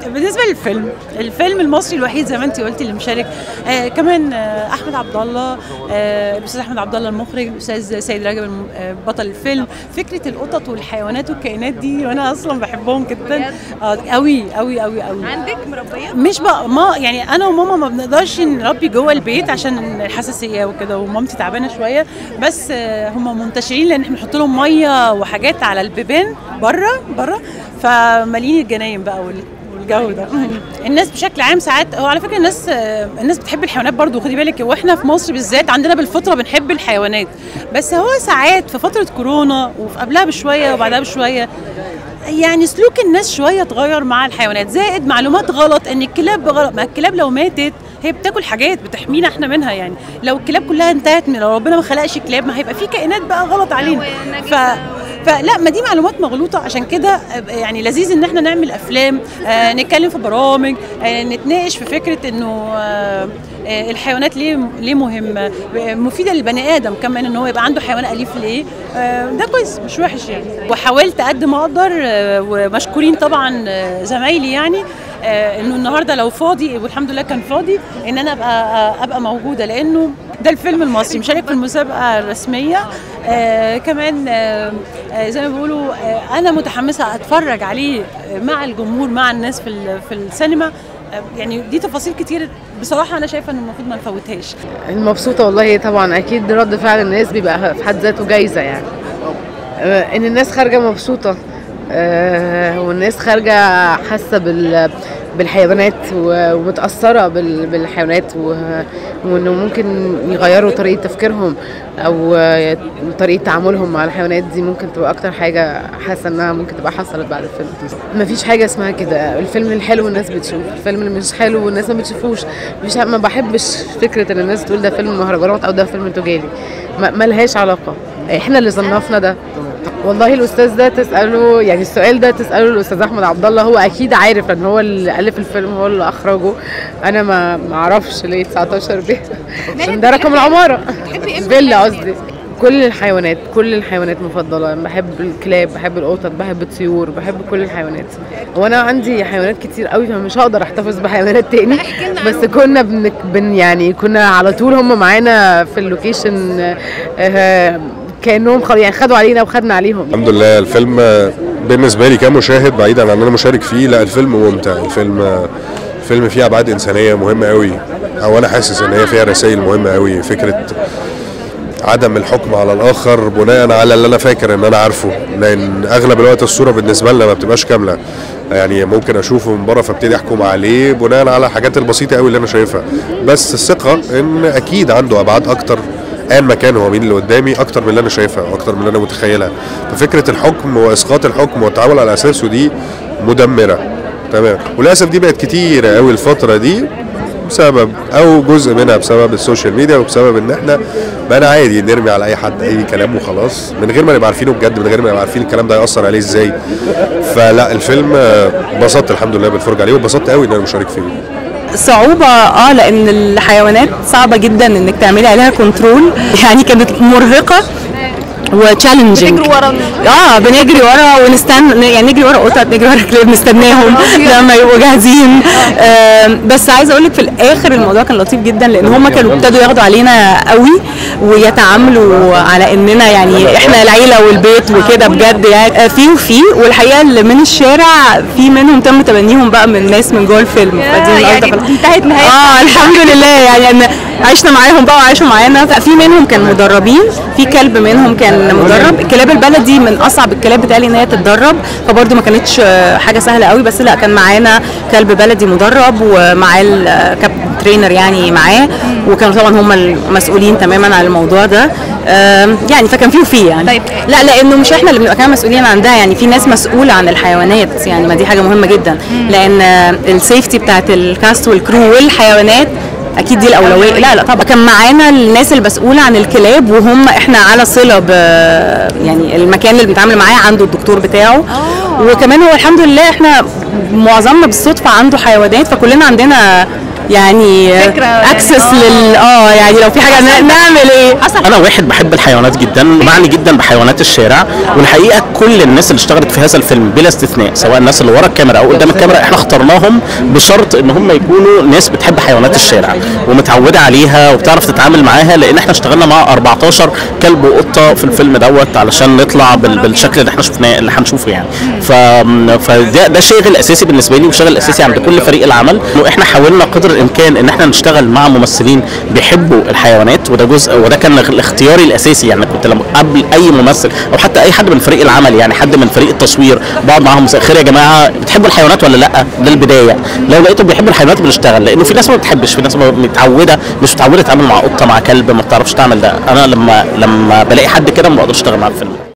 بالنسبه للفيلم الفيلم المصري الوحيد زي ما انت قلتي اللي مشارك آه كمان آه احمد عبد الله آه الاستاذ احمد عبد الله المخرج الاستاذ سيد رجب الم- آه بطل الفيلم فكره القطط والحيوانات والكائنات دي وانا اصلا بحبهم جدا اه قوي قوي قوي قوي عندك مربيه مش بقى ما يعني انا وماما ما بنقدرش نربي جوه البيت عشان الحساسيه وكده ومامتي تعبانه شويه بس آه، هم منتشرين لان احنا بنحط لهم ميه وحاجات على البيبان بره بره فمالين الجناين بقى وال- والجو ده الناس بشكل عام ساعات هو على فكره الناس آه، الناس بتحب الحيوانات برضو خدي بالك واحنا في مصر بالذات عندنا بالفطره بنحب الحيوانات بس هو ساعات في فتره كورونا وفي قبلها بشويه وبعدها بشويه يعني سلوك الناس شويه اتغير مع الحيوانات زائد معلومات غلط ان الكلاب غلط ما الكلاب لو ماتت هي بتاكل حاجات بتحمينا احنا منها يعني لو الكلاب كلها انتهت من لو ربنا ما خلقش كلاب ما هيبقى في كائنات بقى غلط علينا ف فلا ما دي معلومات مغلوطه عشان كده يعني لذيذ ان احنا نعمل افلام آه نتكلم في برامج آه نتناقش في فكره انه آه آه، الحيوانات ليه ليه مهمه آه، مفيده للبني ادم كمان ان هو يبقى عنده حيوان اليف ليه آه، ده كويس مش وحش يعني وحاولت قد ما اقدر آه، ومشكورين طبعا آه، زمايلي يعني آه، انه النهارده لو فاضي والحمد لله كان فاضي ان انا ابقى آه، ابقى موجوده لانه ده الفيلم المصري مشارك في المسابقه الرسميه آه كمان آه آه زي ما بيقولوا آه انا متحمسه اتفرج عليه آه، مع الجمهور مع الناس في ال- في السينما آه، يعني دي تفاصيل كتير بصراحه انا شايفه ان المفروض ما نفوتهاش المبسوطة والله طبعا أكيد رد فعل الناس بيبقى في حد ذاته جايزة يعني آه، إن الناس خارجة مبسوطة آه، والناس خارجة حاسة بال بالحيوانات و- ومتأثرة بال- بالحيوانات و- وإنه ممكن يغيروا طريقة تفكيرهم أو آه، طريقة تعاملهم مع الحيوانات دي ممكن تبقى أكتر حاجة حاسة إنها ممكن تبقى حصلت بعد الفيلم مفيش حاجة اسمها كده الفيلم الحلو الناس بتشوف الفيلم اللي مش حلو والناس ما بتشوفوش مش ما بحبش فكرة إن الناس تقول ده فيلم مهرجانات أو ده فيلم تجاري ما- ملهاش علاقة احنا اللي صنفنا ده والله الاستاذ ده تساله يعني السؤال ده تساله الاستاذ احمد عبد الله هو اكيد عارف ان هو اللي الف الفيلم هو اللي اخرجه انا ما ما اعرفش ليه 19 دي عشان ده رقم العماره فيلا قصدي كل الحيوانات كل الحيوانات مفضله بحب الكلاب بحب القطط بحب الطيور بحب كل الحيوانات وانا عندي حيوانات كتير قوي فمش هقدر احتفظ بحيوانات تاني بس كنا بن, بن يعني كنا على طول هم معانا في اللوكيشن آه، كانهم خ- يعني خدوا علينا وخدنا عليهم الحمد لله الفيلم بالنسبه لي كمشاهد بعيدا عن ان انا مشارك فيه لا الفيلم ممتع الفيلم فيلم فيه ابعاد انسانيه مهمه قوي او انا حاسس ان هي فيها رسائل مهمه قوي فكره عدم الحكم على الاخر بناء على اللي انا فاكر ان انا عارفه لان اغلب الوقت الصوره بالنسبه لنا ما بتبقاش كامله يعني ممكن اشوفه من بره فابتدي احكم عليه بناء على الحاجات البسيطه قوي اللي انا شايفها بس الثقه ان اكيد عنده ابعاد اكتر ايا ما كان هو مين اللي قدامي اكتر من اللي انا شايفها واكتر من اللي انا متخيلها ففكره الحكم واسقاط الحكم والتعامل على اساسه دي مدمره تمام وللاسف دي بقت كتيره قوي الفتره دي بسبب او جزء منها بسبب السوشيال ميديا وبسبب ان احنا بقينا عادي نرمي على اي حد اي كلام وخلاص من غير ما نبقى عارفينه بجد من غير ما نبقى عارفين الكلام ده هيأثر عليه ازاي فلا الفيلم آه، انبسطت الحمد لله بالفرجه عليه وانبسطت قوي ان انا مشارك فيه صعوبة اه لان الحيوانات صعبة جدا انك تعملي عليها كنترول يعني كانت مرهقة وتشالنجينج بنجري ورا اه بنجري ورا ونستنى يعني نجري ورا قطط نجري ورا كلاب نستناهم لما يبقوا جاهزين آه بس عايزه اقول لك في الاخر الموضوع كان لطيف جدا لان هم كانوا ابتدوا ياخدوا علينا قوي ويتعاملوا على اننا يعني احنا العيله والبيت وكده بجد يعني آه، في وفي والحقيقه اللي من الشارع في منهم تم تبنيهم بقى من ناس من جوه الفيلم فدي من يعني ألطف- انتهت نهاية اه الحمد لله يعني ان عشنا معاهم بقى وعاشوا معانا في منهم كان مدربين في كلب منهم كان مدرب الكلاب البلدي من اصعب الكلاب بتاعي ان هي تتدرب فبرضه ما كانتش آه، حاجه سهله قوي بس لا كان معانا كلب بلدي مدرب ومعاه الكابتن ترينر يعني معاه وكانوا طبعا هم المسؤولين تماما عن الموضوع ده آم، يعني فكان فيه وفيه يعني طيب. لا لانه مش احنا اللي بنبقى كمان مسؤولين عن ده يعني في ناس مسؤوله عن الحيوانات يعني ما دي حاجه مهمه جدا لان آه، السيفتي بتاعت الكاست والكرو والحيوانات اكيد دي الاولويه لا لا طبعا كان معانا الناس المسؤوله عن الكلاب وهم احنا على صله ب يعني المكان اللي بنتعامل معاه عنده الدكتور بتاعه وكمان هو الحمد لله احنا معظمنا بالصدفه عنده حيوانات فكلنا عندنا يعني فكرة يعني، اكسس آه. لل اه يعني لو في حاجه ن- نعمل ايه انا واحد بحب الحيوانات جدا ومعني جدا بحيوانات الشارع والحقيقه كل الناس اللي اشتغلت في هذا الفيلم بلا استثناء سواء الناس اللي ورا الكاميرا او قدام الكاميرا احنا اخترناهم بشرط ان هم يكونوا ناس بتحب حيوانات الشارع ومتعوده عليها وبتعرف تتعامل معاها لان احنا اشتغلنا مع 14 كلب وقطه في الفيلم دوت علشان نطلع بال- بالشكل اللي احنا شفناه اللي هنشوفه يعني ف فده ده شاغل اساسي بالنسبه لي وشاغل اساسي عند كل فريق العمل انه احنا حاولنا قدر الامكان ان احنا نشتغل مع ممثلين بيحبوا الحيوانات وده جزء وده كان الاختياري الاساسي يعني كنت لما قبل اي ممثل او حتى اي حد من فريق العمل يعني حد من فريق التصوير بقعد معاهم خير يا جماعه بتحبوا الحيوانات ولا لا ده البدايه لو لقيتهم بيحبوا الحيوانات بنشتغل لانه في ناس ما بتحبش في ناس ما متعوده مش متعوده تتعامل مع قطه مع كلب ما بتعرفش تعمل ده انا لما لما بلاقي حد كده ما بقدرش اشتغل معاه في الفيلم